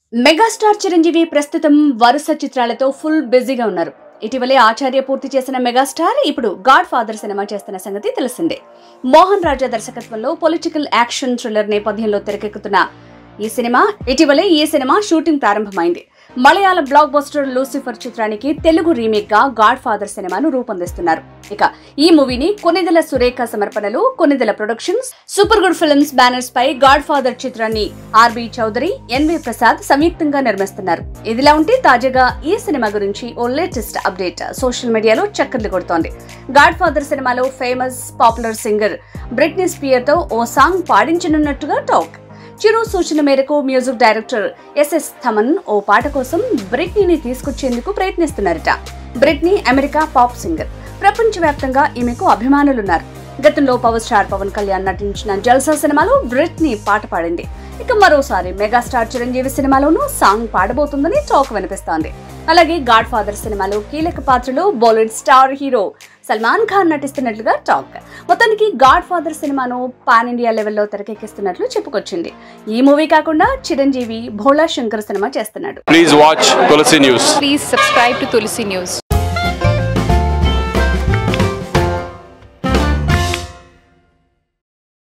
Megastar Chiranjeevi ప్రస్తుతం వరుస చిత్రాలతో ఫుల్ బిజీగా ఉన్నారు ఇటీవలే ఆచార్య పూర్తి చేసిన మెగాస్టార్ ఇప్పుడు గాడ్ ఫాదర్ సినిమా చేస్తున్న సంగతి తెలిసిందే మోహన్ రాజా దర్శకత్వంలో పొలిటికల్ యాక్షన్ థ్రిల్లర్ నేపథ్యంలో తెరకెక్కుతున్న ఈ సినిమా ఇటీవలే ఈ సినిమా షూటింగ్ ప్రారంభమైంది మలయాళ బ్లాక్ బస్టర్ లూసిఫర్ చిత్రానికి తెలుగు రీమేక్ గా గాడ్ ఫాదర్ సినిమాను రూపొందిస్తున్నారు ఇక ఈ మూవీని కొనిదెల సురేఖ సమర్పణలు Konidela productions super good films banners పై గాడ్ ఫాదర్ చిత్రాన్ని ఆర్బి చౌదరి ఎన్వి ప్రసాద్ సంయుక్తంగా నిర్మిస్తున్నారు ఇదిలా ఉంటే తాజాగా ఈ సినిమా గురించి ఓ లేటెస్ట్ అప్డేట్ సోషల్ మీడియాలో చక్కర్లు కొడుతోంది గాడ్ ఫాదర్ సినిమాలో famous popular singer Britney Spear తో ఓ సాంగ్ పాడించనున్నట్టుగా టాక్ చిరు సూచన మేరకు మ్యూజిక్ డైరెక్టర్ ఎస్ఎస్ థమన్ ఓ పాట కోసం బ్రిట్నీని తీసుకొచ్చేందుకు ప్రయత్నిస్తున్నారట బ్రిట్నీ అమెరికా పాప్ సింగర్ ప్రపంచవ్యాప్తంగా ఈమెకు అభిమానులున్నారు గతంలో పవర్ స్టార్ పవన్ కళ్యాణ్ నటించిన జల్సా సినిమాలో బ్రిట్నీ పాట పాడింది ఇక మరోసారి మెగాస్టార్ చిరంజీవి సినిమాలోనూ సాంగ్ పాడబోతుందని టాక్ వినిపిస్తోంది అలాగే గాడ్ ఫాదర్ సినిమాలో కీలక పాత్రలో Bollywood star hero Salman Khan నటిస్తున్నట్లుగా టాక్ మొత్తానికి గాడ్ ఫాదర్ సినిమాను పాన్ ఇండియా లెవెల్లో తెరకెక్కిస్తున్నట్లు చెప్పుకొచ్చింది ఈ మూవీ కాకుండా చిరంజీవి భోళా శంకర్ సినిమా చేస్తున్నాడు Please watch Tulsi News. Please subscribe to Tulsi News.